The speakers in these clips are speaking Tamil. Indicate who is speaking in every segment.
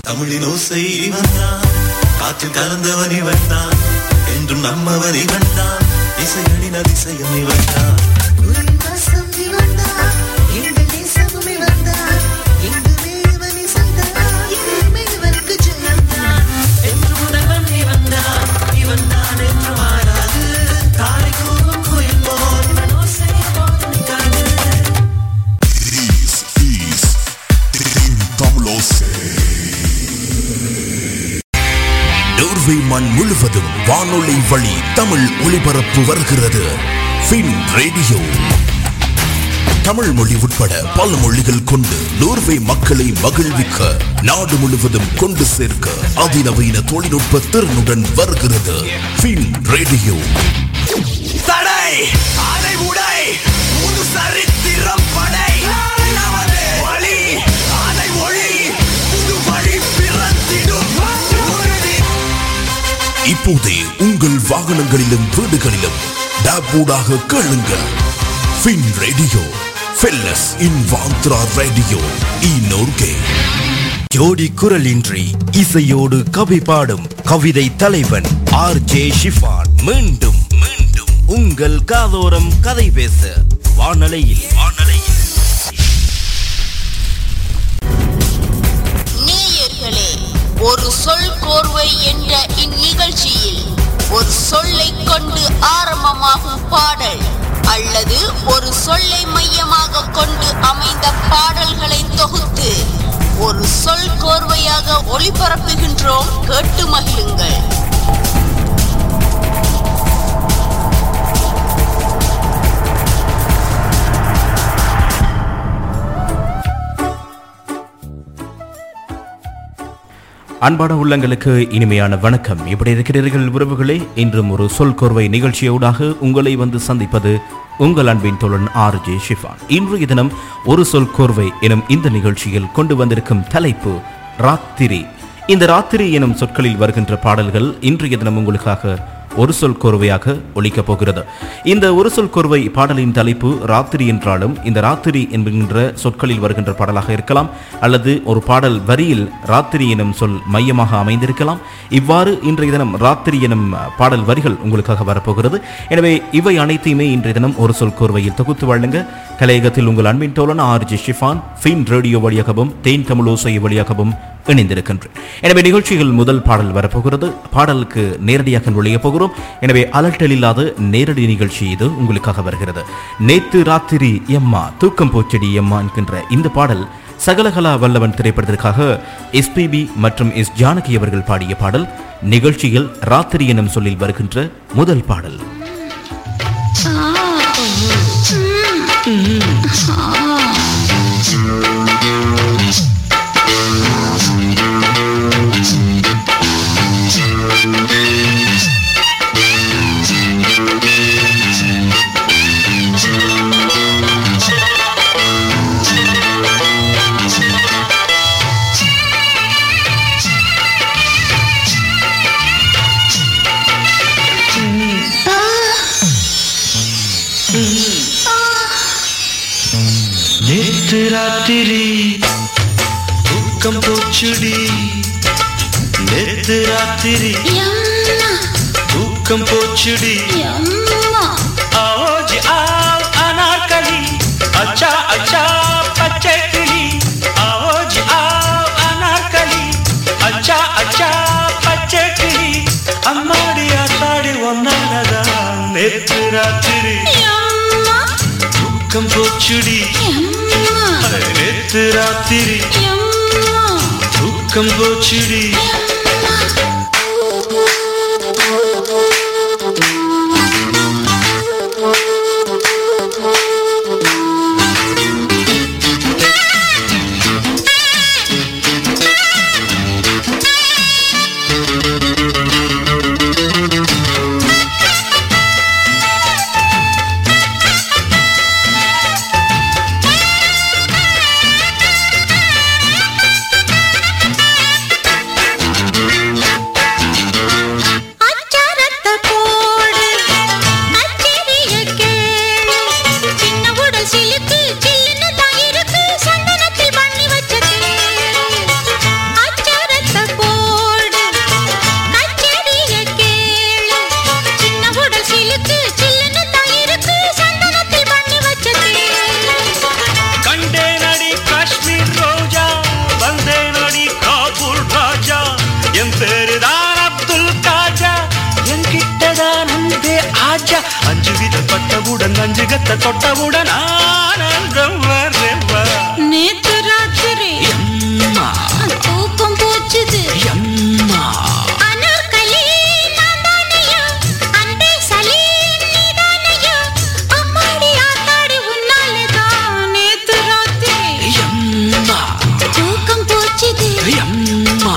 Speaker 1: தமிழின் ஓசை இவன் தான் காற்றில் கலந்தவன் இவன் தான் என்றும் நம்மவன் இவன் தான் இசையனின் அதிசயம் இவன் தான்
Speaker 2: உன்வாசம் இவன்தான், எங்கள் நேசமும் இவன்தான், எங்குமே இவன் இசைதான், எங்குமே இவனுக்கு ஜெயம்தான். என்று உணர்வன் இவன்தான், இவன்தான் என்று மாறாது, தாரை கூவும் குயில் போல் இவன் ஓசை எப்போதும் நிற்காது.
Speaker 3: This is Team Tamlose. Norway மண் முழுவதும் வானொலி வழி தமிழ் ஒளிபரப்பு வருகிறது ஃபின் ரேடியோ தமிழ் மொழி உட்பட பல மொழிகள் கொண்டு நோர்வே மக்களை மகிழ்விக்க நாடு முழுவதும் கொண்டு சேர்க்க அதிநவீன தொழில்நுட்ப திறனுடன் வருகிறது ஃபின் ரேடியோ
Speaker 4: தடை அதை உடை புது சரித்திரம் படை நமது வழி அதை ஒளி புது வழி பிறந்திடும் உறுதி
Speaker 3: இப்போதே உங்கள் வாகனங்களிலும் வீடுகளிலும் டேப்பூடாக கேளுங்கள் ஃபின் ரேடியோ ஃபெல்லஸ் இன் வாந்த்ரா ரேடியோ இ நோர்கே
Speaker 5: ஜோடி குரலின்றி இசையோடு கவி பாடும் கவிதை தலைவன் ஆர் ஜே ஷிஃபான் மீண்டும் மீண்டும் உங்கள் காதோரம் கதை பேச வானலையில் வானலையில்
Speaker 6: நேயர்களே ஒரு சொல் கோர்வை என்ற இந்நிகழ்ச்சியில் ஒரு சொல்லை கொண்டு ஆரம்பமாகும் பாடல் அல்லது ஒரு சொல்லை மையமாக கொண்டு அமைந்த பாடல்களை தொகுத்து ஒரு சொல் கோர்வையாக ஒளிபரப்புகின்றோம் கேட்டு மகிழுங்கள்
Speaker 7: அன்பான உள்ளங்களுக்கு இனிமையான வணக்கம் எப்படி இருக்கிறீர்கள் உறவுகளே இன்றும் ஒரு சொல் கோர்வை நிகழ்ச்சியோடாக உங்களை வந்து சந்திப்பது உங்கள் அன்பின் தோழன் ஆர் ஜே ஷிஃபான் இன்றைய தினம் ஒரு சொல் கோர்வை எனும் இந்த நிகழ்ச்சியில் கொண்டு வந்திருக்கும் தலைப்பு ராத்திரி இந்த ராத்திரி எனும் சொற்களில் வருகின்ற பாடல்கள் இன்றைய தினம் உங்களுக்காக ஒரு சொல் கோர்வையாக ஒலிக்கப் போகிறது இந்த ஒரு சொல் கோர்வை பாடலின் தலைப்பு ராத்திரி என்றாலும் இந்த ராத்திரி என்கின்ற சொற்களில் வருகின்ற பாடலாக இருக்கலாம் அல்லது ஒரு பாடல் வரியில் ராத்திரி எனும் சொல் மையமாக அமைந்திருக்கலாம் இவ்வாறு இன்றைய தினம் ராத்திரி எனும் பாடல் வரிகள் உங்களுக்காக வரப்போகிறது எனவே இவை அனைத்தையுமே இன்றைய தினம் ஒரு சொல் கோர்வையில் தொகுத்து வழங்க கலையகத்தில் உங்கள் அன்பின் தோழன் ஆர் ஜி ஷிஃபான் ஃபின் ரேடியோ வழியாகவும் தேன் தமிழோசை வழியாகவும் இணைந்திருக்கின்றேன் எனவே நிகழ்ச்சிகள் முதல் பாடல் வரப்போகிறது பாடலுக்கு நேரடியாக நுழைய போகிறோம் எனவே அலட்டல் இல்லாத நேரடி நிகழ்ச்சி இது உங்களுக்காக வருகிறது நேத்து ராத்திரி எம்மா தூக்கம் போச்சடி எம்மா என்கின்ற இந்த பாடல் சகலகலா வல்லவன் திரைப்படத்திற்காக எஸ்பிபி மற்றும் எஸ் ஜானகி அவர்கள் பாடிய பாடல் நிகழ்ச்சியில் ராத்திரி எனும் சொல்லில் வருகின்ற முதல் பாடல்
Speaker 8: நேற்று ராத்திரி தூக்கம் போச்சுடி நேற்று ராத்திரி தூக்கம் போச்சுடி ஆஜ் ஆவ் அனார்கலி அச்சா அச்சா பச்சை கிளி ஆஜ் ஆவ் அனார்கலி அச்சா அச்சா பச்சை கிளி அம்மாடி ஆத்தாடி ஒன்னானதான் நேற்று ராத்திரி தூக்கம் போச்சுடி நேற்று ராத்திரி தூக்கம் போச்சுடி தொட்டவுடன் ஆனந்தம் வரவா
Speaker 9: நேத்து ராத்திரி
Speaker 8: எம்மா
Speaker 9: தூக்கம் போச்சுது
Speaker 8: எம்மா
Speaker 9: அனார்கலி நான்தானையா அன்பே சலீம் நீதானையா அம்மாடி ஆத்தாடி உன்னாலதான் நேத்து ராத்திரி
Speaker 8: எம்மா
Speaker 9: தூக்கம் போச்சுது
Speaker 8: எம்மா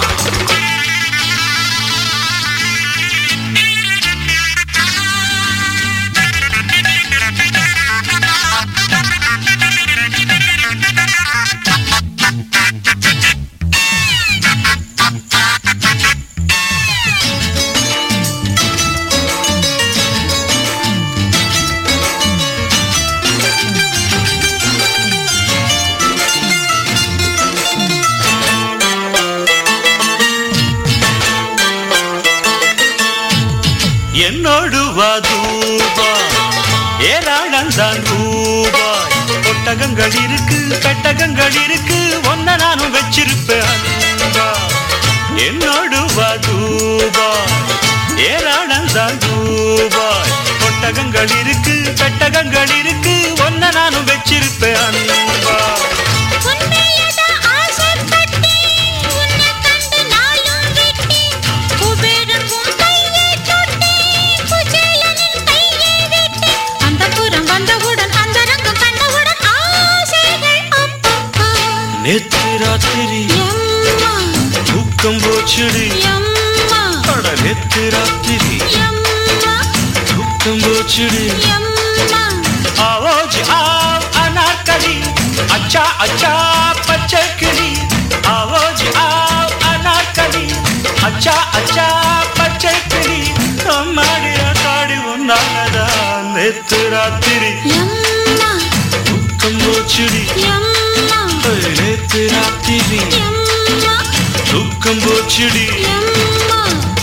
Speaker 8: என்னோடு வா தூபாய் ஏராளம் தான் ரூபாய் ஒட்டகங்கள் இருக்கு பெட்டகங்கள் இருக்கு ஒன்ன நானும் வச்சிருப்பேன் அன்பா. என்னோடு வா தூபாய் ஏராளம் தான் ரூபாய் ஒட்டகங்கள் இருக்கு பெட்டகங்கள் இருக்கு ஒன்ன நானும் வச்சிருப்பேன் அன்பா
Speaker 9: உன்மேலதான் ஆசைப்பட்டேன் உன்னை கண்டு நாளும் விட்டேன் குபேரன் உன் கையை தொட்டேன் குச்சேலனின் கையை விட்டேன் அந்த புறம் வந்தவுடன் அந்த ரங்கம் கண்டவுடன் ஆசைகள் அப்பப்பா
Speaker 8: நேத்து ராத்திரி
Speaker 9: எம்மா
Speaker 8: தூக்கம் போச்சுடி
Speaker 9: எம்மா
Speaker 8: அட நேத்து ராத்திரி
Speaker 9: எம்மா
Speaker 8: தூக்கம் போச்சுடி
Speaker 9: எம்மா
Speaker 8: आओ जी आओ अनारकली अच्छा अच्छा बच्चे किली आओ जी आओ अनारकली अच्छा अच्छा बच्चे किली हमारी अकाड़ी उन्नादा नेत्र रात्रि
Speaker 9: எம்மா
Speaker 8: दुखम बोचड़ी
Speaker 9: எம்மா
Speaker 8: नेत्र रात्रि
Speaker 9: எம்மா
Speaker 8: दुखम बोचड़ी
Speaker 9: எம்மா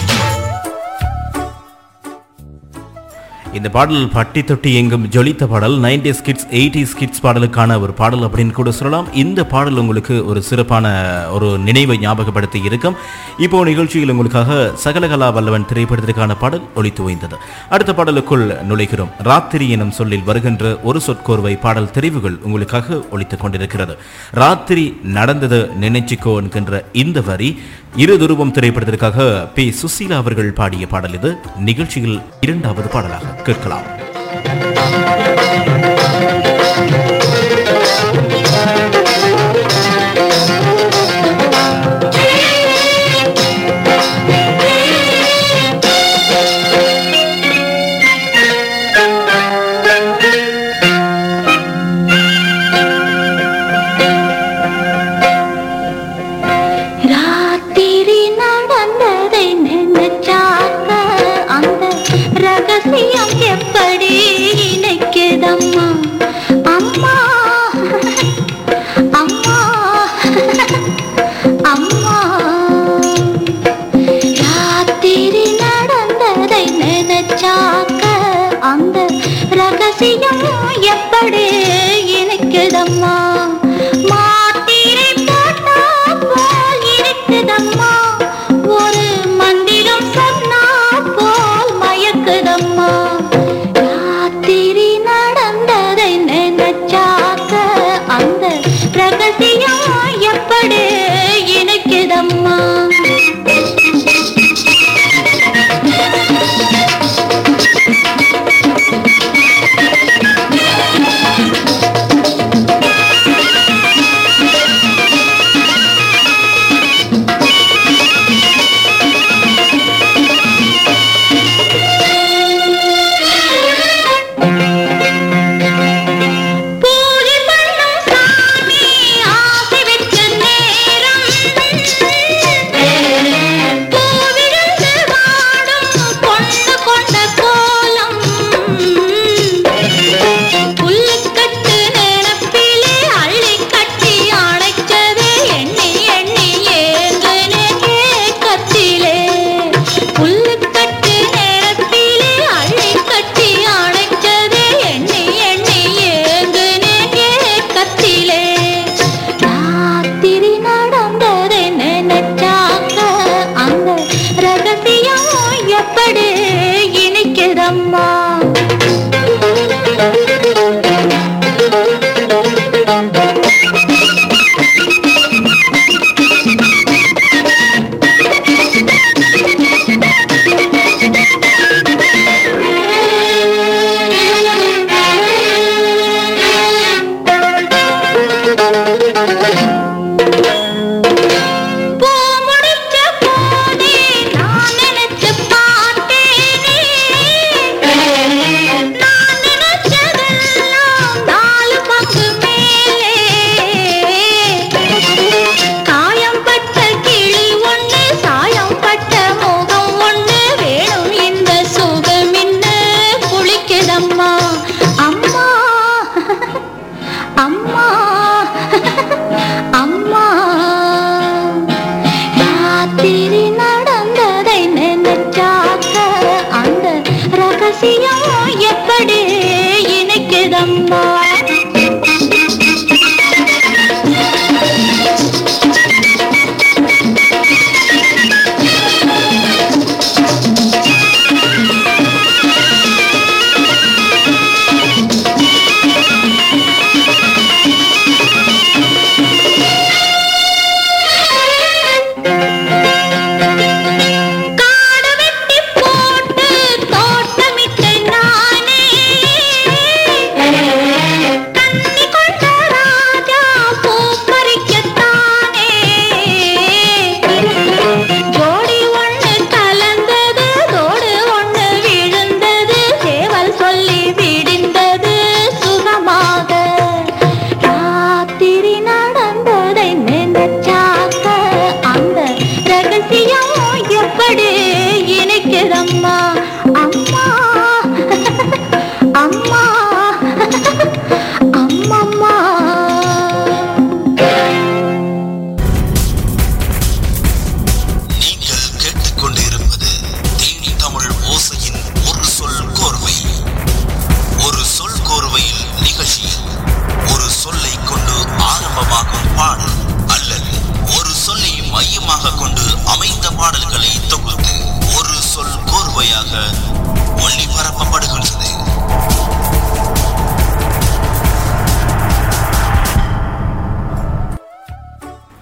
Speaker 7: இந்த பாடல் பட்டி தொட்டி எங்கும் ஜொலித்த பாடல் 90s கிட்ஸ் 80s கிட்ஸ் பாடலுக்கான ஒரு பாடல் அப்படின்னு கூட சொல்லலாம் இந்த பாடல் உங்களுக்கு ஒரு சிறப்பான ஒரு நினைவை ஞாபகப்படுத்தி இருக்கும் இப்போ நிகழ்ச்சியில் உங்களுக்காக சகலகலா வல்லவன் திரைப்படத்திற்கான பாடல் ஒலித்து ஓய்ந்தது அடுத்த பாடலுக்குள் நுழைகிறோம் ராத்திரி எனும் சொல்லில் வருகின்ற ஒரு சொற்கோர்வை பாடல் தெரிவுகள் உங்களுக்காக ஒலித்துக் கொண்டிருக்கிறது ராத்திரி நடந்தது நினைச்சிக்கோ என்கின்ற இந்த வரி இரு துருவம் திரைப்படத்திற்காக பி சுசீலா அவர்கள் பாடிய பாடல் இது நிகழ்ச்சியில் இரண்டாவது பாடலாக கேட்கலாம்
Speaker 9: ராத்திரி நடந்ததை நினைச்சாக்க அந்த ரகசியம் எப்படி இணைக்குதம்மா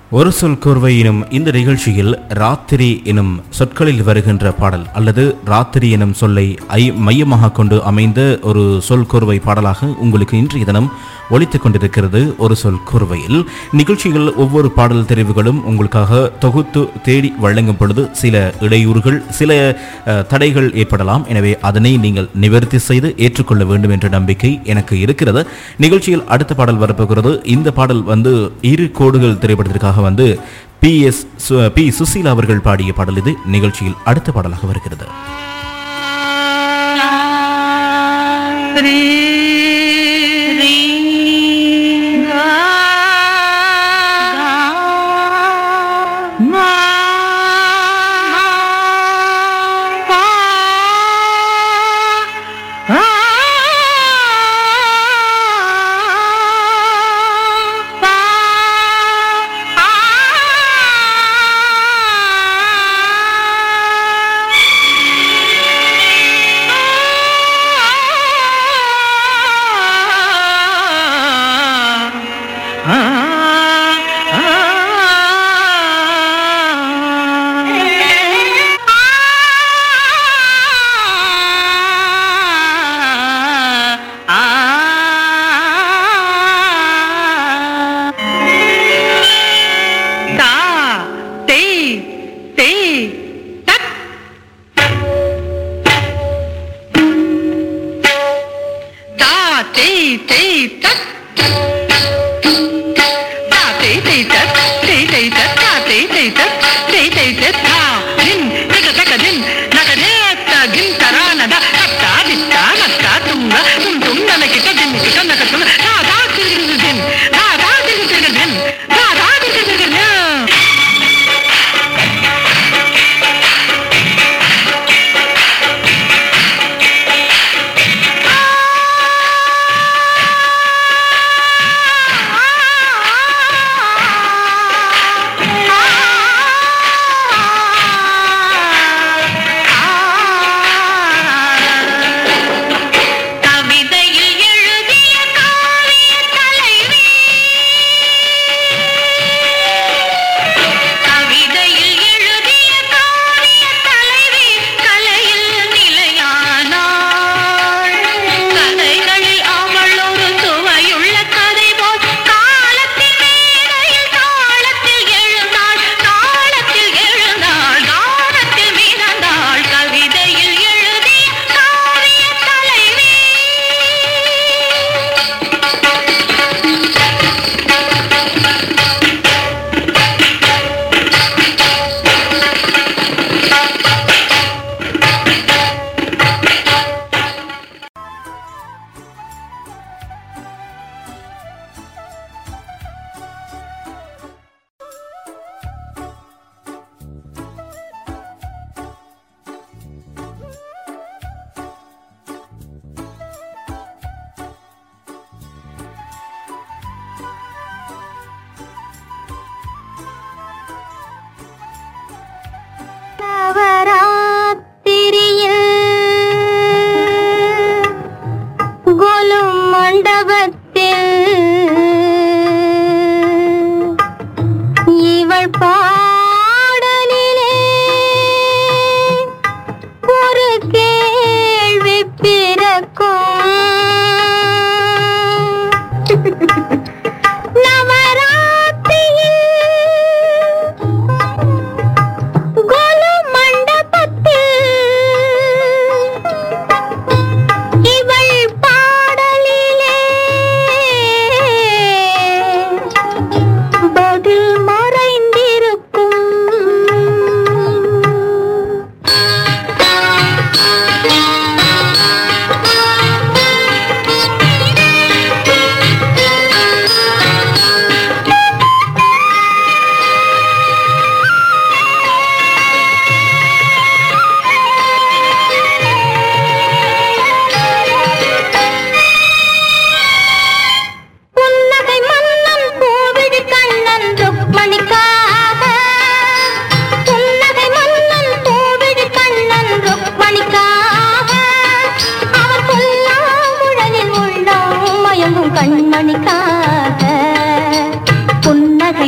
Speaker 7: ஒரு சொல் கோர்வை எனும் இந்த நிகழ்ச்சியில் ராத்திரி எனும் சொற்களில் வருகின்ற பாடல் அல்லது ராத்திரி எனும் சொல்லை ஐ மையமாக கொண்டு அமைந்த ஒரு சொல் கோர்வை பாடலாக உங்களுக்கு இன்றைய தினம் ஒலித்துக் கொண்டிருக்கிறது ஒரு சொல் கோர்வையில் நிகழ்ச்சிகள் ஒவ்வொரு பாடல் தெரிவுகளும் உங்களுக்காக தொகுத்து தேடி வழங்கும் பொழுது சில இடையூறுகள் சில அஹ், தடைகள் ஏற்படலாம் எனவே அதனை நீங்கள் நிவர்த்தி செய்து ஏற்றுக்கொள்ள வேண்டும் என்ற நம்பிக்கை எனக்கு இருக்கிறது நிகழ்ச்சியில் அடுத்த பாடல் வரப்போகிறது இந்த பாடல் வந்து இரு கோடுகள் திரைப்படத்திற்காக வந்து பி எஸ் பி சுசீலா அவர்கள் பாடிய பாடல் இது நிகழ்ச்சியில் அடுத்த பாடலாக வருகிறது
Speaker 9: Ah!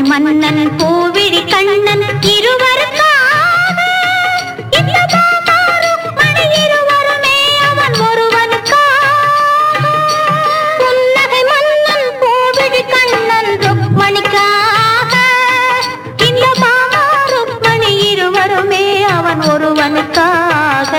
Speaker 9: மன்னன் பூவிழி கண்ணன் இருவருக்காக இந்த மாமாரும் மணி இருவருமே அவன் ஒருவனுக்காக புன்னகை மன்னன் பூவிழி கண்ணன் ருக்மணிக்காக இந்த மாமா ருக்மணி இருவருமே அவன் ஒருவனுக்காக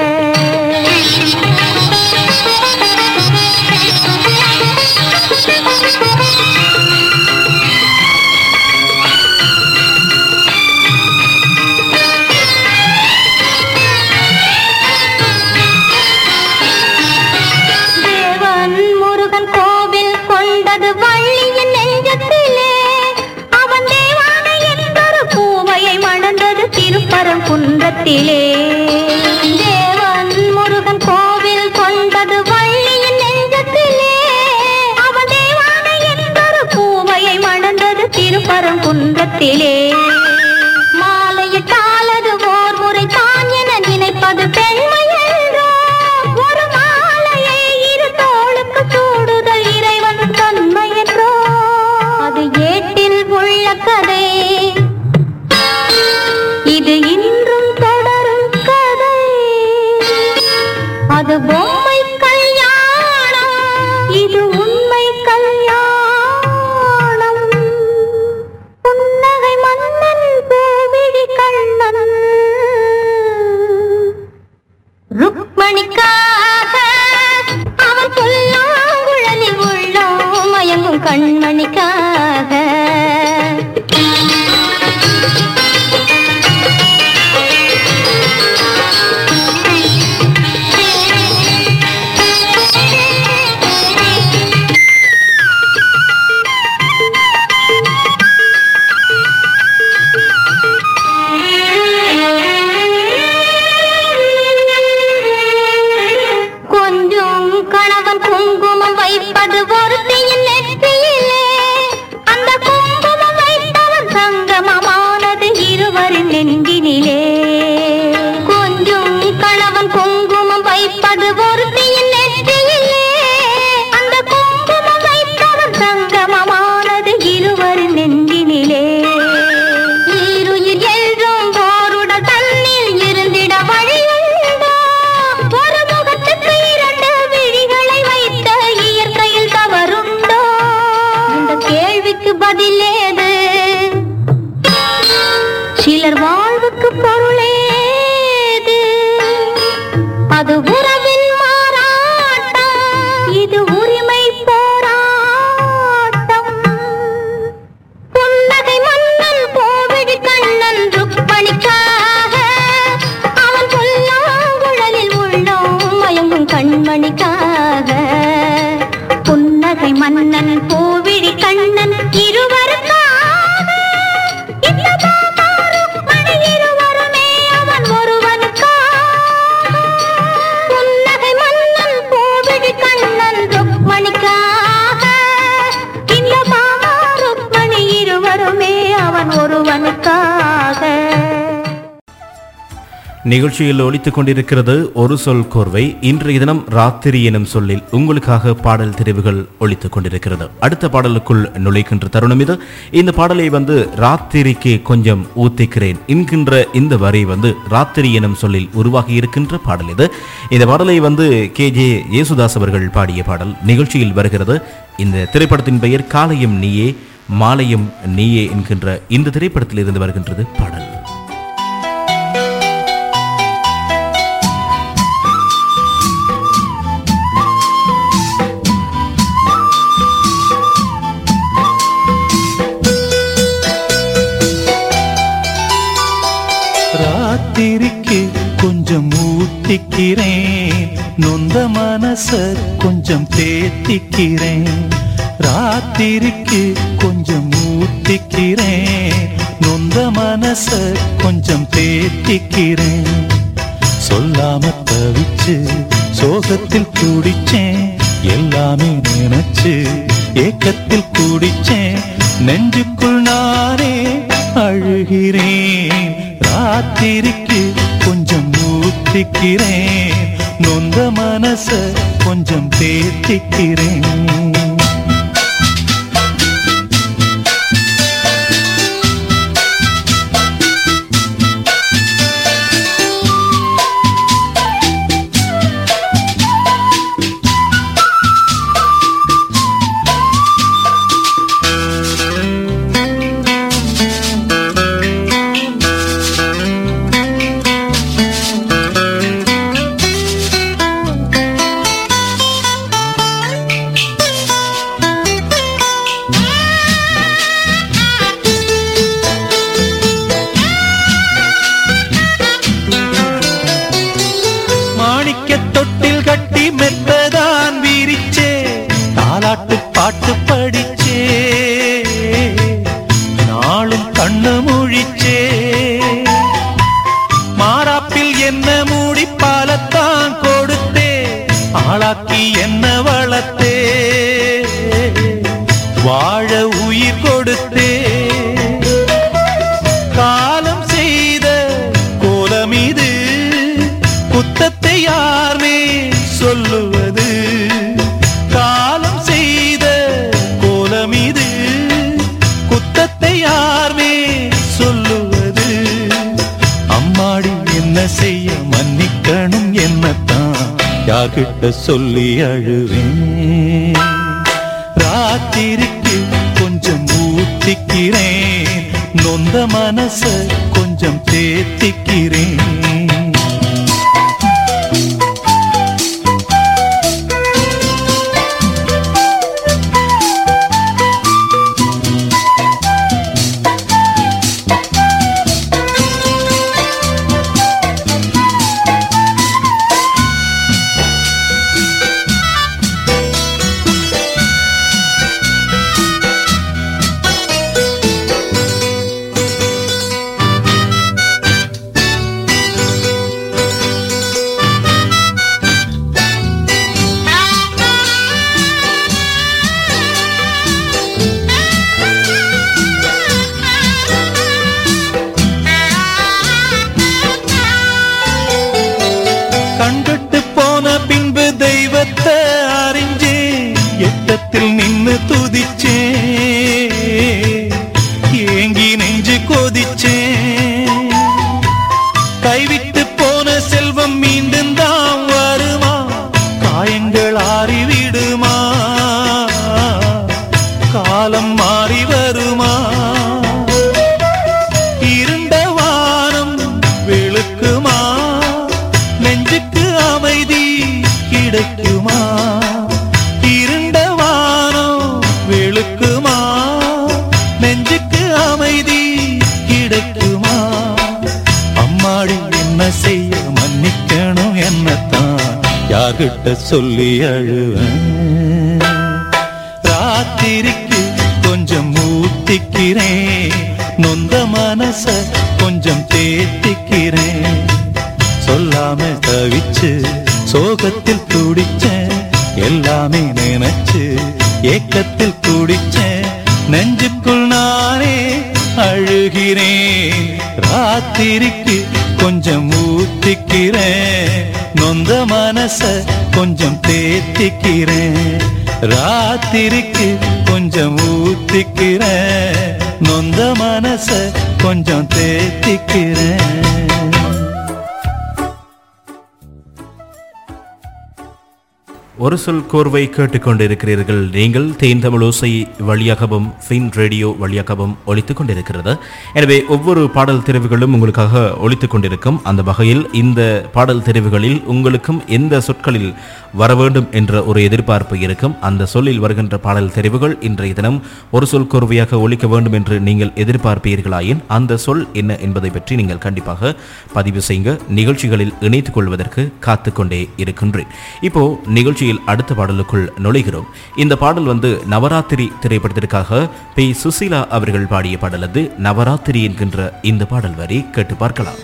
Speaker 9: தேவன் முருகன் கோவில் கொண்டது வள்ளியின் நெஞ்சத்திலே அவன் தேவானை என்பொரு பூவையை மணந்தது திருப்பரம் குன்றத்திலே தேவன் முருகன் கோவில் கொண்டது வள்ளியின் நெஞ்சத்திலே அவன் தேவானை என்பொரு பூவையை மணந்தது திருப்பரம் குன்றத்திலே மாலையிட்டாலது ஓர் முறை தான் என நினைப்பது பெண்மை என்றோ ஒரு மாலையை இரு தோளுக்கு சூடுதல் இறைவன் தன்மை என்றோ அது ஏட்டில் உள்ள கதை இது இன்றும் தொடரும் கதை அது பொம்மை கல்யாணம் இது உண்மை கல்யாணம் புன்னகை மன்னன் பூவிழி கண்ணன் ருக்மணிக்காக அவன் புல்லாங்குழலில் உள்ளோம் மயங்கும் கண்மணிக்காக கொஞ்சம் கணவன் குங்குமம் வைப்பது ஒருத்தியின் நெற்றியிலே அந்த குங்குமம் வைத்தவன் சங்கமமானது இருவரின் நெஞ்சினிலே கொஞ்சம் கணவன் குங்குமம் வைப்பது ஒருத்தியின் நெற்றியிலே அந்த குங்குமம் வைத்தவன் சங்கமமானது இருவரின் நெஞ்சினிலே ஈருயிர் என்றும் போருடல் தன்னில் இருந்திட வழியுண்டோ ஒரு முகத்துக்கு இரண்டு விழிகளை வைத்த இயற்கையில் தவறுண்டோ இந்த கேள்விக்கு பதில் ஏது சிலர் வாழ்வுக்கு பொருளேது அது உறவின் மாறாட்டம் இது உரிமை போராட்டம் புன்னகை மன்னன் கோவிடி கண்ணன் ருக்மணிக்காக அவன் புல்லாங்குழலில் உள்ளோம் மயங்கும் கண்மணிக்காக புன்னகை மன்னன் கோவிடி கண்ணன் இருவருக்காக இந்த மாமா ருக்மணி இருவருமே அவன் ஒருவனுக்காக புன்னகை மன்னன் கோவிடி கண்ணன் ருக்மணிக்காக இந்த மாமா ருக்மணி இருவருமே அவன் ஒருவனுக்காக
Speaker 7: நிகழ்ச்சியில் ஒலித்துக் கொண்டிருக்கிறது ஒரு சொல் கோர்வை இன்றைய தினம் ராத்திரி எனும் சொல்லில் உங்களுக்காக பாடல் தெரிவுகள் ஒலித்துக் கொண்டிருக்கிறது அடுத்த பாடலுக்குள் நுழைக்கின்ற தருணம் இது இந்த பாடலை வந்து ராத்திரிக்கு கொஞ்சம் ஊத்திக்கிறேன் என்கின்ற இந்த வரி வந்து ராத்திரி எனும் சொல்லில் உருவாகி இருக்கின்ற பாடல் இது இந்த பாடலை வந்து கே ஜே யேசுதாஸ் அவர்கள் பாடிய பாடல் நிகழ்ச்சியில் வருகிறது இந்த திரைப்படத்தின் பெயர் காலையும் நீயே மாலையும் நீயே என்கின்ற இந்த திரைப்படத்தில் இருந்து வருகின்றது பாடல்
Speaker 8: ராத்திரிக்கு கொஞ்சம் ஊத்திக்கிறேன் நொந்த மனச கொஞ்சம் தேத்திக்கிறேன் ராத்திரிக்கு கொஞ்சம் ஊத்திக்கிறேன் நொந்த மனச கொஞ்சம் தேத்திக்கிறேன் சொல்லாம தவிச்சு சோகத்தில் குடிச்சேன் எல்லாமே நினைச்சு ஏக்கத்தில் குடிச்சேன் நெஞ்சுக்குள் நானே அழுகிறேன் ராத்திரிக்கு கொஞ்சம் ஊத்திக்கிறேன் நொந்த மனச கொஞ்சம் தேத்திக்கிறேன் யார்கிட்ட சொல்லி அழுவேன் ராத்திரிக்கு கொஞ்சம் ஊத்திக்கிறேன் நொந்த மனச கொஞ்சம் தேத்திக்கிறேன் கண்கட்டு போன பின்பு தெய்வத்தை அறிஞ்சே எட்டத்தில் நின்னு துதிச்சே ஏங்கி நெஞ்சு கொதிச்சேன் கைவிட்டு போன செல்வம் மீண்டும் தான் வருமா காயங்கள் ஆறிவிடுமா காலம் மாறி வருமா இருண்ட வானம் வெளுக்குமா நெஞ்சுக்கு அமைதி கிடைக்குமா இருண்ட வானம் வெளுக்குமா நெஞ்சுக்கு அமைதி கிடைக்குமா அம்மாடி என்ன செய்ய மன்னிக்கணும் என்னத்தான் யார்கிட்ட சொல்லி அழுவேன் ராத்திரிக்கு கொஞ்சம் ஊத்திக்கிறேன் நொந்த மனச கொஞ்சம் தேத்திக்கிறேன் சொல்லாம தவிச்சு சோகத்தில் துடிச்சேன் எல்லாமே நினைச்சு ஏக்கத்தில் துடிச்சேன் நெஞ்சுக்குள் நானே அழுகிறேன் ராத்திரிக்கு கொஞ்சம் ஊத்திக்கிறேன் நொந்த மனச கொஞ்சம் தேத்திக்கிறேன் ராத்திரிக்கு கொஞ்சம் ஊத்திக்கிறேன் நொந்த மனச கொஞ்சம் தேத்திக்கிறேன்
Speaker 7: ஒரு சொல் கோர்வை கேட்டுக்கொண்டிருக்கிறீர்கள் நீங்கள் தேன் தமிழோசை வழியாகவும் ஃபின் ரேடியோ வழியாகவும் ஒலித்துக் கொண்டிருக்கிறது எனவே ஒவ்வொரு பாடல் தெரிவுகளும் உங்களுக்காக ஒலித்துக் கொண்டிருக்கும் அந்த வகையில் இந்த பாடல் தெரிவுகளில் உங்களுக்கும் எந்த சொற்களில் வர வேண்டும் என்ற ஒரு எதிர்பார்ப்பு இருக்கும் அந்த சொல்லில் வருகின்ற பாடல் தெரிவுகள் இன்றைய தினம் ஒரு சொல் கோர்வையாக ஒலிக்க வேண்டும் என்று நீங்கள் எதிர்பார்ப்பீர்களாயின் அந்த சொல் என்ன என்பதை பற்றி நீங்கள் கண்டிப்பாக பதிவு செய்யுங்க நிகழ்ச்சிகளில் இணைத்துக் கொள்வதற்கு காத்துக்கொண்டே இருக்கின்றேன் இப்போ நிகழ்ச்சியில் அடுத்த பாடலுக்குள் நுழைகிறோம் இந்த பாடல் வந்து நவராத்திரி திரைப்படத்திற்காக பி சுசீலா அவர்கள் பாடிய பாடல் அது நவராத்திரி என்கின்ற இந்த பாடல் வரி கேட்டு பார்க்கலாம்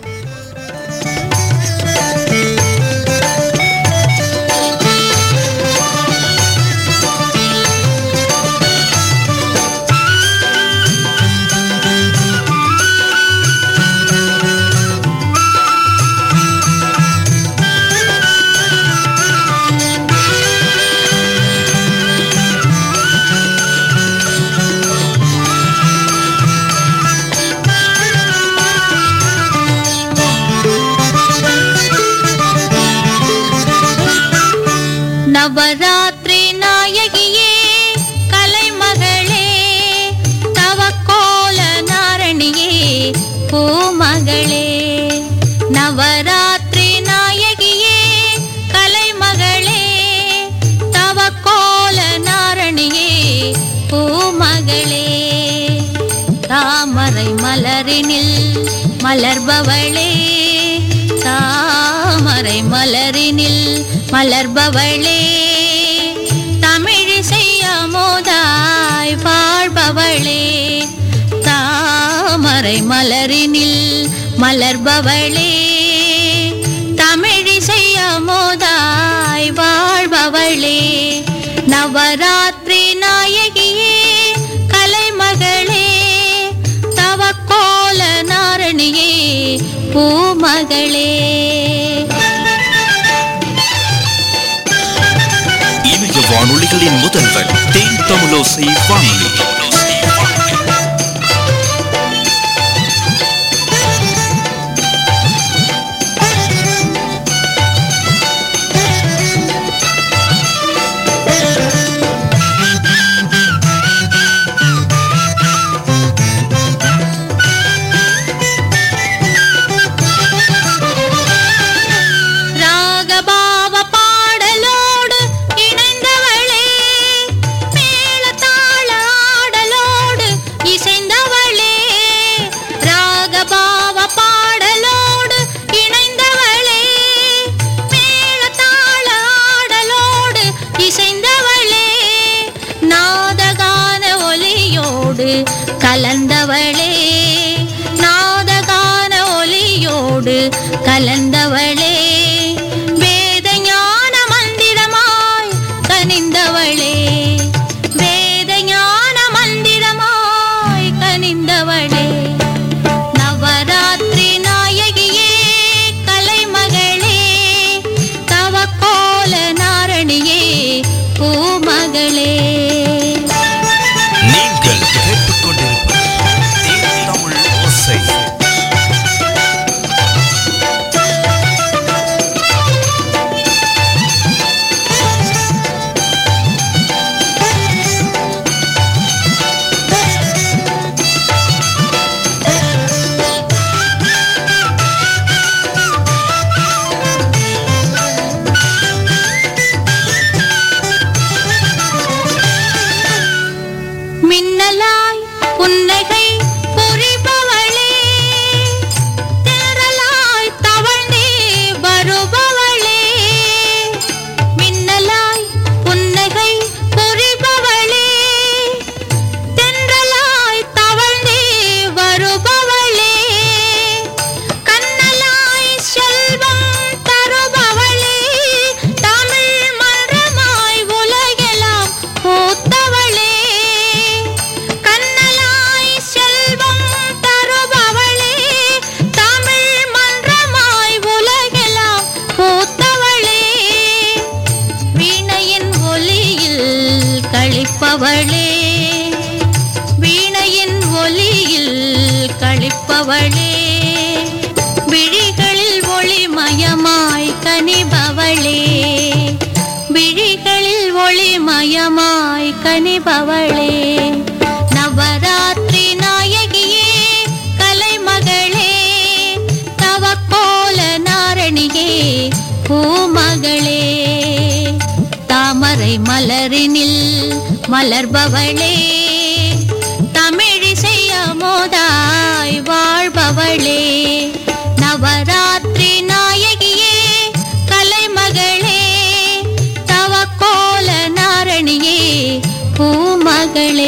Speaker 9: நவராத்திரி நாயகியே கலைமகளே தவக்கோல நாரணியே பூமகளே நவராத்திரி நாயகியே கலைமகளே தவக்கோல நாரணியே பூமகளே தாமரை மலரினில் மலர்பவளே தாமரை மலரினில் மலர்பவளே தமிழிசை அமுதாய் வாழ்பவளே தாமரை மலரினில் மலர்பவளே தமிழிசை அமுதாய் வாழ்பவளே நவராத்திரி நாயகியே கலைமகளே தவக்கோல நாரணியே பூமகளே
Speaker 3: இணைய வானொலிகளின் முதல்வன் தேன் தமிழோசை வானொலி
Speaker 9: பிறந்தவளே நாதகான ஒலியோடு கலந்தவளே வேத ஞான மந்திரமாய் கனிந்தவளே வேத ஞான மந்திரமாய் கனிந்தவளே நவராத்திரி நாயகியே கலைமகளே தவக்கோல நாரணியே பூமகளே
Speaker 3: நீங்கள் கேட்டுக்கொண்டிருப்பது தேன் தமிழ் ஓசை
Speaker 9: மின்னலாய் புன்னகை புரிபவளே திரளாய் தவழ்ந்தே வருபவளே மின்னலாய் புன்னகை புரிபவளே தென்றலாய் தவழ்ந்தே வருபவளே கண்ணலாய் செல்வம் தருபவளே தமிழ் மன்றமாய் உலகெல்லாம் பூத்தவளே கண்ணலாய் செல்வம் தருபவளே தமிழ் மன்றமாய் உலகெல்லாம் பூத்தவளே வீணையின் ஒலியில் கழிப்பவளே வீணையின் ஒலியில் கழிப்பவளே விழிகளில் ஒளிமயமாய் கனிபவளே விழிகளில் ஒளிமயமாய் கனிபவளே நவராத்திரி நாயகியே கலைமகளே தவக்கோல நாரணியே பூமகளே தாமரை மலரினில் மலர்பவளே தமிழிசை அமோதாய் வாழ்பவளே நவராத்திரி நாயகியே கலைமகளே தவக்கோல நாரணியே பூமகளே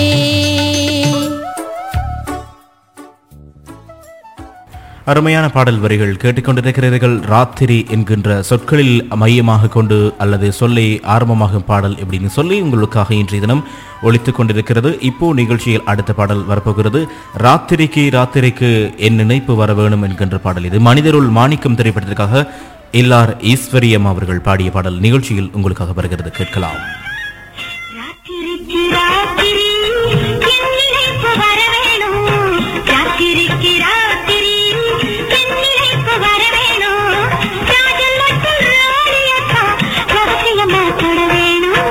Speaker 7: அருமையான பாடல் வரிகள் கேட்டுக்கொண்டிருக்கிறீர்கள் ராத்திரி என்கின்ற சொற்களில் மையமாக கொண்டு அல்லது சொல்லை ஆரம்பமாகும் பாடல் எப்படின்னு சொல்லி உங்களுக்காக இன்றைய தினம் ஒழித்துக் கொண்டிருக்கிறது இப்போ நிகழ்ச்சியில் அடுத்த பாடல் வரப்போகிறது ராத்திரிக்கு ராத்திரிக்கு என் நினைப்பு வர வேணும் என்கின்ற பாடல் இது மனிதருள் மாணிக்கம் திரைப்படத்திற்காக எல்லார் ஈஸ்வரியம் அவர்கள் பாடிய பாடல் நிகழ்ச்சியில் உங்களுக்காக வருகிறது கேட்கலாம்
Speaker 9: ராத்திரிக்கு ராத்திரி என் நினைப்பு வர வேணும் ராத்திரிக்கு ராத்திரி என் நினைப்பு வர வேணும் ராஜன் மற்றும் ராணியக்கா ரகசியமா தொட வேணும்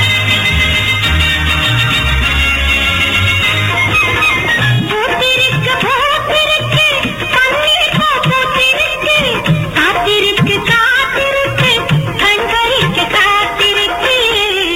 Speaker 9: பூத்திருக்கு பூத்திருக்கு கண்ணீர் பூத்திருக்கு காத்திருக்கு காத்திருக்கு கண் பறிக்க காத்திருக்கு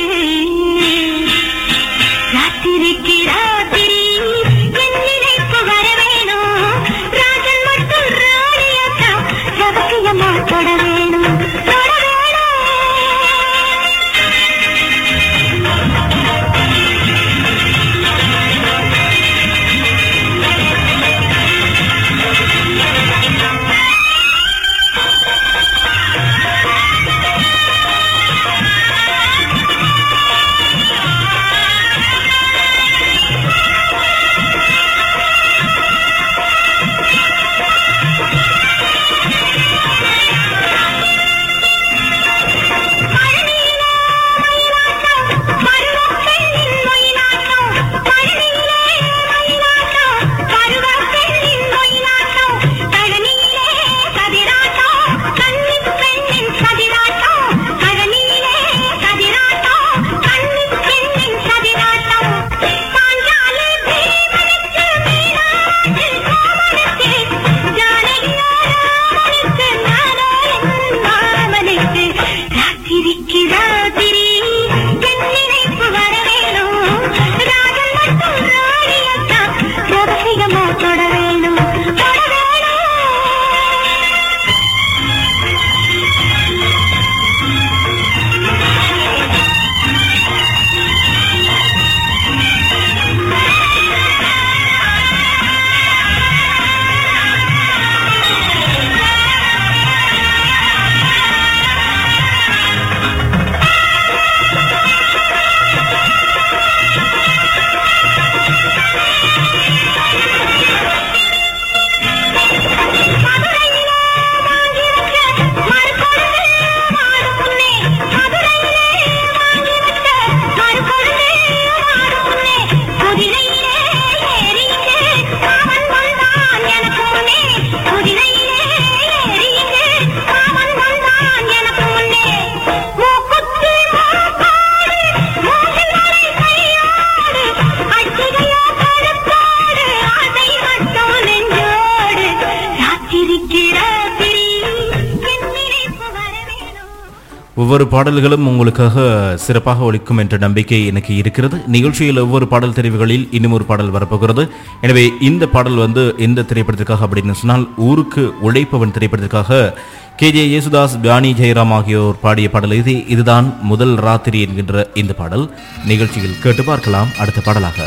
Speaker 7: ஒவ்வொரு பாடல்களும் உங்களுக்காக சிறப்பாக ஒலிக்கும் என்ற நம்பிக்கை எனக்கு இருக்கிறது நிகழ்ச்சியில் ஒவ்வொரு பாடல் தெரிவுகளில் இன்னும் ஒரு பாடல் வரப்போகிறது எனவே இந்த பாடல் வந்து எந்த திரைப்படத்திற்காக அப்படின்னு சொன்னால் ஊருக்கு உழைப்பவன் திரைப்படத்திற்காக கே ஜே யேசுதாஸ் ஜானி ஜெயராம் ஆகியோர் பாடிய பாடல் இது இதுதான் முதல் ராத்திரி என்கின்ற இந்த பாடல் நிகழ்ச்சியில் கேட்டு பார்க்கலாம் அடுத்த பாடலாக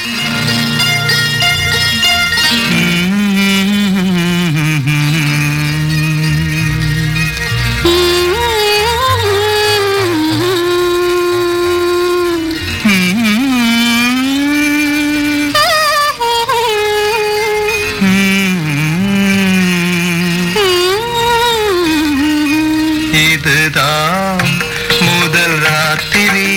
Speaker 8: இதுதான் முதல் ராத்திரி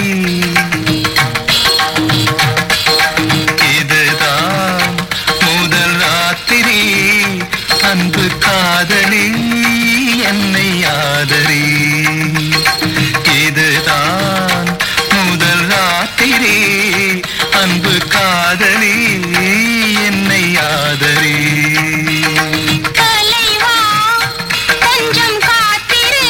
Speaker 8: இதுதான் முதல் ராத்திரி அன்பு காதலி என்னை ஆதரி இதுதான் முதல் ராத்திரி அன்பு காதலி என்னை ஆதரி
Speaker 9: தலைவா கொஞ்சம் காத்திரு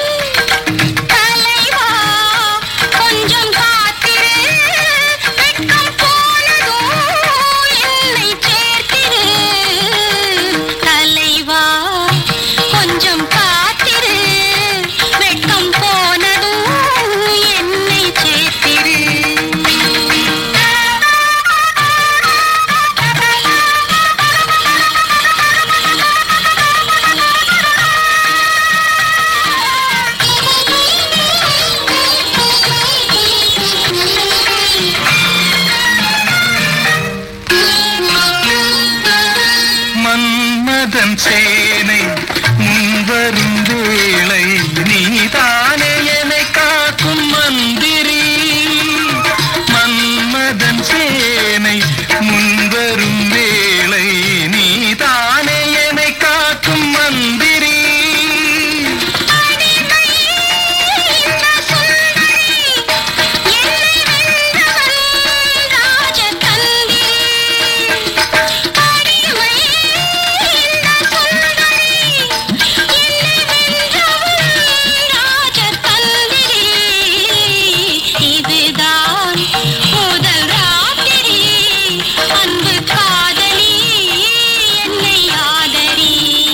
Speaker 9: தலைவா கொஞ்சம் காத்திரு வெட்கம் போனதும் என்னை சேர்த்திரு தலைவா கொஞ்சம் காத்திரு வெட்கம் போனதும் என்னை சேர்த்திரு
Speaker 8: மன்மதன் சேனை முன்வரும் வேளை நீதானே என்னை காக்கும் மந்திரி மன்மதன் சேனை முன்வரும் வேளை நீதானே என்னை காக்கும் மந்திரி
Speaker 9: இதுதான் முதல் ராத்திரி அன்பு காதலி என்னை ஆதரி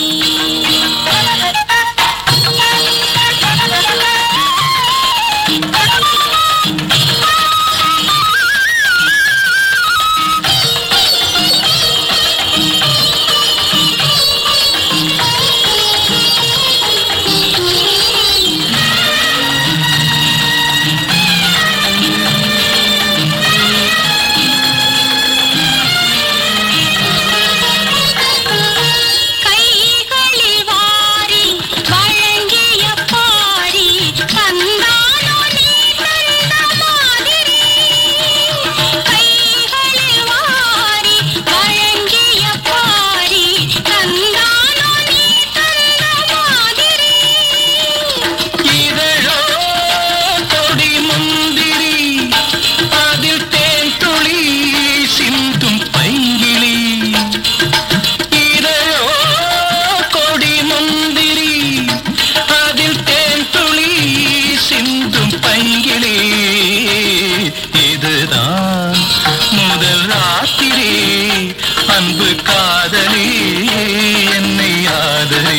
Speaker 9: கைகளில் வாரி வழங்கிய பாரி தந்தானோ நீ தந்த மாதிரி கைகளில் வாரி வழங்கிய பாரி தந்தானோ நீ தந்த மாதிரி
Speaker 8: இதழோ கொடி முந்திரி அதில் தேன் துளி சிந்தும் பைங்கிளி இதழோ கொடி முந்திரி அதில் தேன் துளி சிந்தும் பைங்கிளி இதுதான் முதல் ராத்திரி அன்பு காதலி என்னை ஆதரி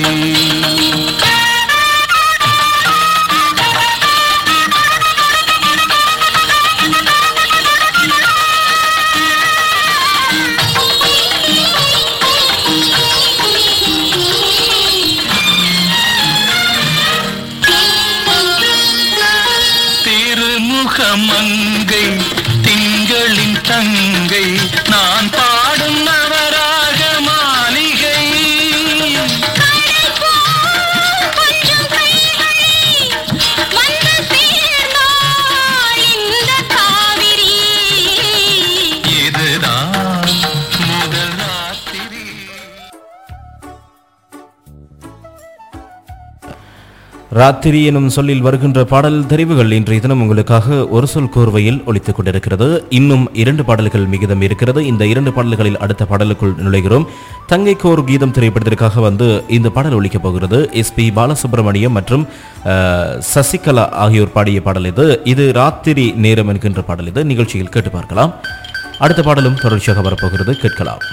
Speaker 8: திருமுகமங்கை திங்களின் தங்கை நான் பாடும் நவராக மாளிகை
Speaker 9: கொஞ்சம் கைகளை வந்து சேர்ந்தாள் இந்த காவிரி
Speaker 8: இதுதான் முதல் ராத்திரி
Speaker 7: ராத்திரி எனும் சொல்லில் வருகின்ற பாடல் தெரிவுகள் இன்றைய தினம் உங்களுக்காக ஒரு சொல் கோர்வையில் ஒலித்துக் கொண்டிருக்கிறது இன்னும் இரண்டு பாடல்கள் மிகுதம் இருக்கிறது இந்த இரண்டு பாடல்களில் அடுத்த பாடலுக்குள் நுழைகிறோம் தங்கைக்கோர் கீதம் திரைப்படத்திற்காக வந்து இந்த பாடல் ஒலிக்கப் போகிறது எஸ் பி பாலசுப்ரமணியம் மற்றும் அஹ், சசிகலா ஆகியோர் பாடிய பாடல் இது இது ராத்திரி நேரம் என்கின்ற பாடல் இது நிகழ்ச்சியில் கேட்டு பார்க்கலாம் அடுத்த பாடலும் தொடர்ச்சியாக வரப்போகிறது கேட்கலாம்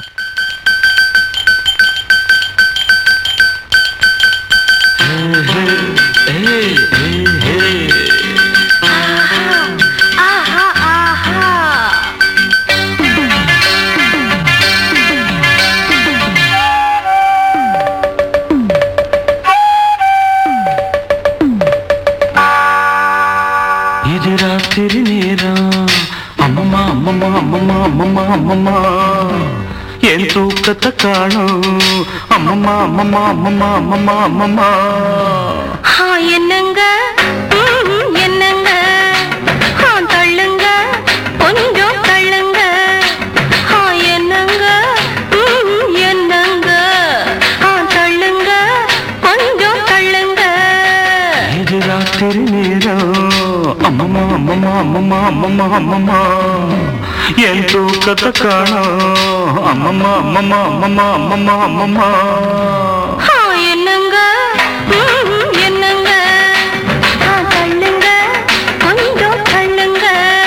Speaker 9: ஆஹா ஆஹா
Speaker 8: இது ராத்திரி நேரம் அம்மம்மா அம்மம்மா அம்மம்மா அம்மம்மா அம்மம்மா என் தூக்கத்தை காணும் அம்மம்மா அம்மம்மா அம்மம்மா அம்மம்மா அம்மம்மா
Speaker 9: ஆ, என்னங்க ம்ம், என்னங்க ஆ, தள்ளுங்க கொஞ்சம் தள்ளுங்க ஆ, என்னங்க ம்ம், என்னங்க ஆ, தள்ளுங்க கொஞ்சம் தள்ளுங்க
Speaker 8: இது ராத்திரி நேரம் அம்மம்மா அம்மம்மா அம்மம்மா அம்மம்மா அம்மம்மா என் தூக்கத்தை காணும் அம்மம்மா அம்மம்மா அம்மம்மா அம்மம்மா அம்மம்மா
Speaker 9: ஆ, என்னங்க ம்ம், என்னங்க ஆ, தள்ளுங்க கொஞ்சம் தள்ளுங்க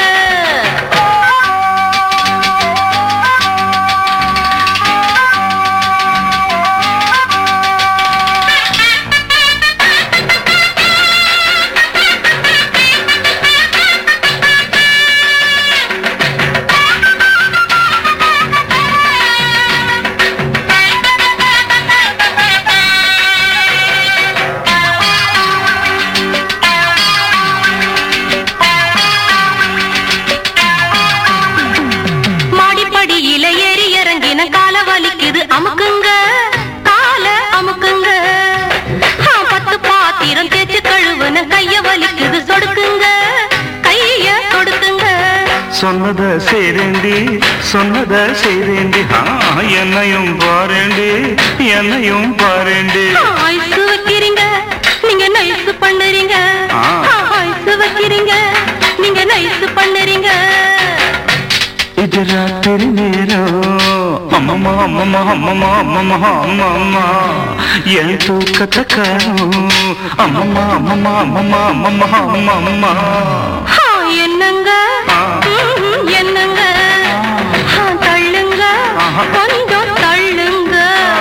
Speaker 9: மாடிப்படியில ஏறி இறங்கின கால வலிக்குது அமுக்குங்க கால அமுக்குங்க ஆ, பத்து பாத்திரம் தேய்ச்சு கழுவுன கைய வலிக்குது சொடுக்குங்க கைய சொடுக்குங்க
Speaker 8: சொன்னத செய்தேண்டி சொன்னத செய்தேண்டி ஆ, என்னையும் பாரேண்டி என்னையும் பாரேண்டி
Speaker 9: ஆ, ஐஸ் வைக்கிறீங்க நீங்க நைஸ் பண்ணுறீங்க
Speaker 8: ஆ.
Speaker 9: ஆ, ஐஸ் வைக்கிறீங்க நீங்க நைஸ் பண்ணுறீங்க
Speaker 8: இது ராத்திரி நேரம் அம்மம்மா அம்மம்மா அம்மம்மா அம்மம்மா அம்மம்மா என் தூக்கத்தை காணும் அம்மம்மா அம்மம்மா அம்மம்மா அம்மம்மா அம்மம்மா
Speaker 9: ஆ, என்னங்க ம்ம், என்னங்க ஆ, தள்ளுங்க கொஞ்சம் தள்ளுங்க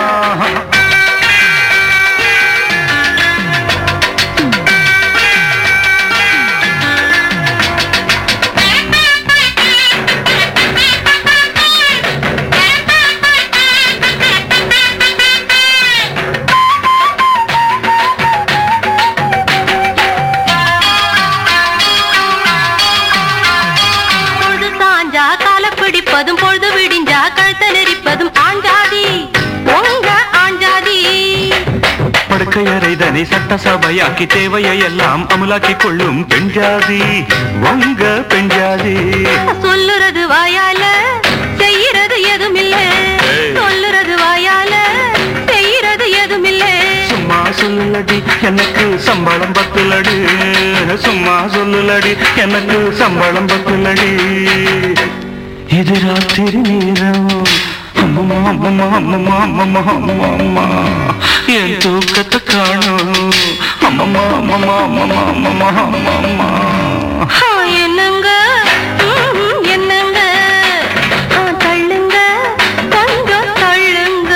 Speaker 9: பொழுது சாஞ்சா கால பிடிப்பதும் பொழுது விடிஞ்சா கழுத்த நெரிப்பதும் ஆஞ்சாதி உங்க ஆஞ்சாதி
Speaker 8: படுக்கையறைதனை சட்டசபையாக்கி தேவையை எல்லாம் அமலாக்கி கொள்ளும் பெண்ஜாதி உங்க பெண்ஜாதி
Speaker 9: சொல்லுறது வாயால செய்யறது எதுவும் இல்ல சொல்லுறது வாயால செய்யறது எதுவும் இல்ல
Speaker 8: சும்மா சொல்லுலடி எனக்கு சம்பளம் பத்துலடி சும்மா சொல்லுலடி எனக்கு சம்பளம் பத்துலடி இது ராத்திரி நேரம் அம்மம்மா அம்மம்மா அம்மம்மா அம்மம்மா அம்மம்மா அம்மா என் தூக்கத்தை காணும் அம்மம்மா அம்மம்மா அம்மம்மா அம்மம்மா அம்மம்மா
Speaker 9: ஆ, என்னங்க ம்ம், என்னங்க ஆ, தள்ளுங்க கொஞ்சம் தள்ளுங்க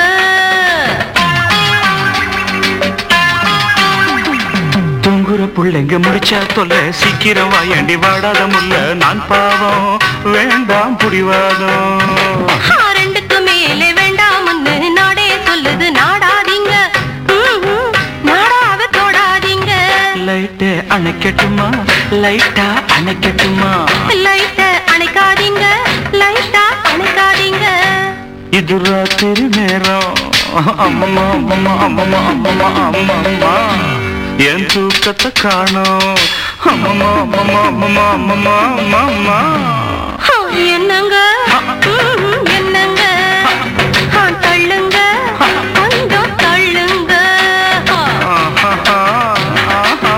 Speaker 8: தூங்குற புள்ளைங்க முடிச்சா தொல்ல சீக்கிரம் வாயண்டி வாடாத முல்ல நான் பாவம் வேண்டாம் புடிவாதம்
Speaker 9: ஆ, ரெண்டுக்கு மேலே வேண்டாம்னு நாடே சொல்லுது நாடாதீங்க ம்ம், நாடாவ தொடாதீங்க
Speaker 8: லைட்டு அணைக்கட்டுமா லைட்டா அணைக்கட்டுமா
Speaker 9: லைட்ட அணைக்காதீங்க லைட்டா அணைக்காதீங்க
Speaker 8: இது ராத்திரி நேரம் அம்மம்மா அம்மம்மா அம்மம்மா அம்மம்மா அம்மம்மா என் தூக்கத்தை காணோம் அம்மம்மா அம்மம்மா அம்மம்மா அம்மம்மா அம்மம்மா
Speaker 9: ஆ, என்னங்க ம்ம், என்னங்க ஆ, தள்ளுங்க கொஞ்சம் தள்ளுங்க ஆ.
Speaker 8: ஆஹா, ஆஹா.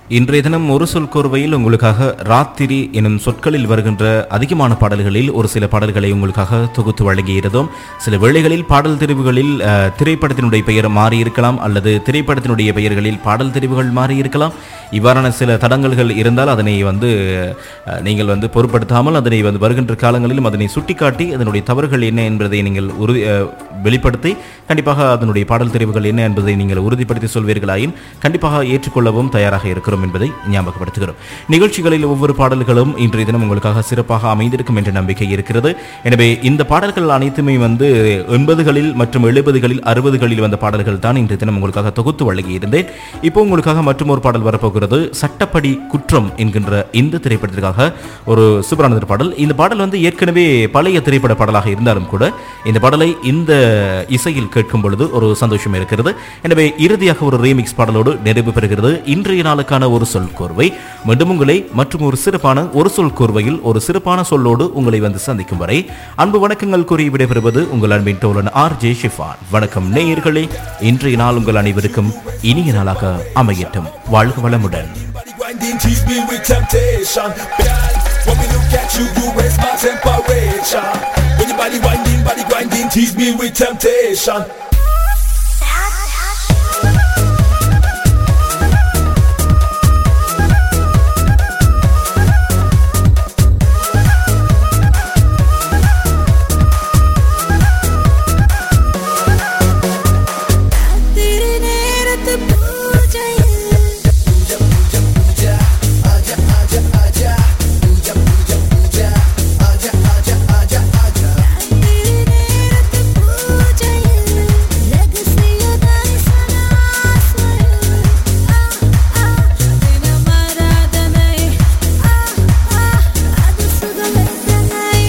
Speaker 7: இன்றைய தினம் ஒரு சொல் கோர்வையில் உங்களுக்காக ராத்திரி எனும் சொற்களில் வருகின்ற அதிகமான பாடல்களில் ஒரு சில பாடல்களை உங்களுக்காக தொகுத்து வழங்கியிருந்தோம் சில வேளைகளில் பாடல் தெரிவுகளில் அஹ், திரைப்படத்தினுடைய பெயர் மாறி இருக்கலாம் அல்லது திரைப்படத்தினுடைய பெயர்களில் பாடல் தெரிவுகள் மாறி இருக்கலாம் இவ்வாறான சில தடங்கல்கள் இருந்தால் அதனை வந்து அஹ், நீங்கள் வந்து பொருட்படுத்தாமல் அதனை வந்து வருகின்ற காலங்களிலும் அதனை சுட்டிக்காட்டி அதனுடைய தவறுகள் என்ன என்பதை நீங்கள் உறுதி அஹ், வெளிப்படுத்தி கண்டிப்பாக அதனுடைய பாடல் தெரிவுகள் என்ன என்பதை நீங்கள் உறுதிப்படுத்தி சொல்வீர்களாயின் கண்டிப்பாக ஏற்றுக்கொள்ளவும் தயாராக இருக்கிறோம் என்பதை ஞாபகப்படுத்துகிறோம் நிகழ்ச்சிகளில் ஒவ்வொரு பாடல்களும் இன்றைய தினம் உங்களுக்காக சிறப்பாக அமைந்திருக்கும் என்ற நம்பிக்கை இருக்கிறது எனவே இந்த பாடல்கள் அனைத்துமே வந்து எண்பதுகளில் மற்றும் எழுபதுகளில் அறுபதுகளில் வந்த பாடல்கள் தான் இன்றைய தினம் உங்களுக்காக தொகுத்து வழங்கியிருந்தேன் இப்போ உங்களுக்காக மற்றும் ஒரு பாடல் வரப்போகிறது சட்டப்படி குற்றம் என்கின்ற இந்த திரைப்படத்திற்காக ஒரு சூப்பரானது பாடல் இந்த பாடல் வந்து ஏற்கனவே பழைய திரைப்பட பாடலாக இருந்தாலும் கூட இந்த பாடலை இந்த இசையில் கேட்கும் பொழுது ஒரு சந்தோஷம் இருக்கிறது எனவே இறுதியாக ஒரு ரீமிக்ஸ் பாடலோடு நிறைவு பெறுகிறது இன்றைய நாளுக்கான ஒரு சொல் கோர்வை மீண்டும் உங்களை மற்றும் ஒரு சிறப்பான ஒரு சொல் கோர்வையில் ஒரு சிறப்பான சொல்லோடு உங்களை வந்து சந்திக்கும் வரை அன்பு வணக்கங்கள் கூறி விடைபெறுவது உங்கள் அன்பின் தோழன் ஆர் ஜே ஷிஃபான் வணக்கம் நேயர்களே இன்றைய நாள் உங்கள் அனைவருக்கும் இனிய நாளாக அமையட்டும் வாழ்க வளமுடன்
Speaker 10: Body grinding, tease me with temptation. Girl, when we look at you, you raise my temperature. When your body grinding, body grinding, tease me with temptation.
Speaker 2: திருநேரத்து பூஜையில் திருநேரத்து பூஜையில் ரகசிய தரிசனாஸ்வரம். ஆ, ஆ, தினமாராதனை. ஆ, ஆ, அது சுகவேதனை.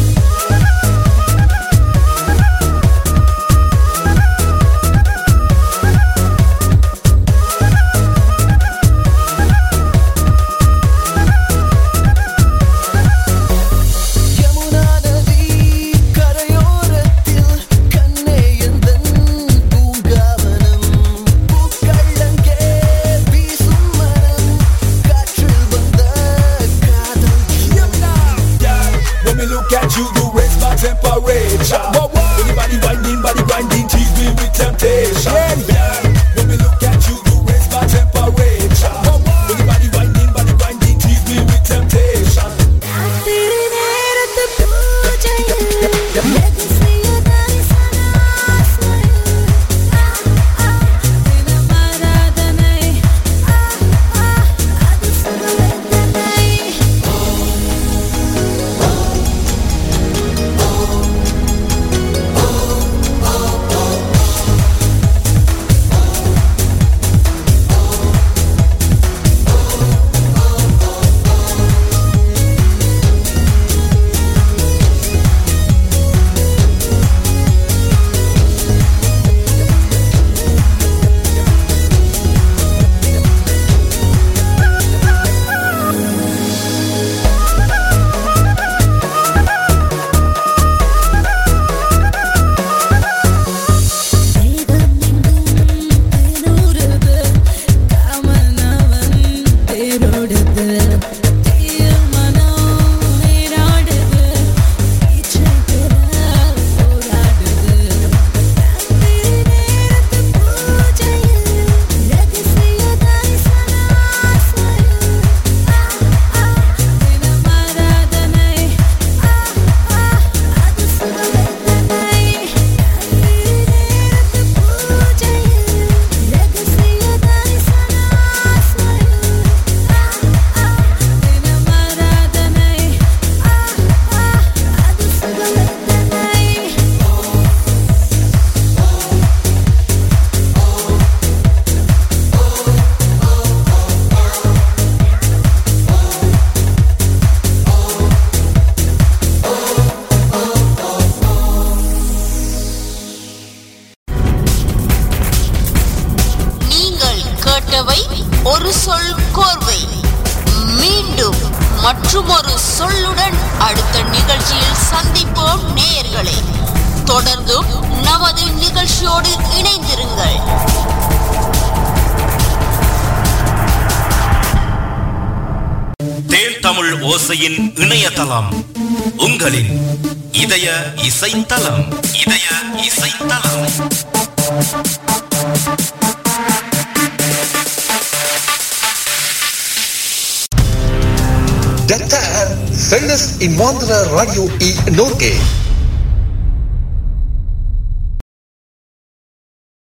Speaker 4: யமுனா நதி கரையோரத்தில் கண்ணே எந்தன் பூங்காவனம் பூக்கள் அங்கே வீசும் மனம் காற்றில் வந்த காதல்
Speaker 10: Yamuna. Girl, when we look at you, you raise my temperature. When your body grinding, body grinding, tease me with temptation. Girl, when we look at you, you raise my temperature. When your body grinding, body grinding, tease me with temptation.
Speaker 2: திருநேரத்து பூஜையில் ரகசிய தரிசனாஸ்வரம். ஆ, ஆ, தினமாராதனை. ஆ, ஆ, அது சுகவேதனை.
Speaker 6: நீங்கள் கேட்டவை ஒரு சொல் கோர்வை மீண்டும் மற்றுமொரு சொல்லுடன் அடுத்த நிகழ்ச்சியில் சந்திப்போம் நேயர்களே தொடர்ந்தும் நமது நிகழ்ச்சியோடு இணைந்திருங்கள்
Speaker 5: தமிழ் ஓசையின் இணையதளம் உங்களின் இதய இசைத்தலம் இதய இசைத்தலம்
Speaker 11: Detta är Felles Invandrarradio i Norge.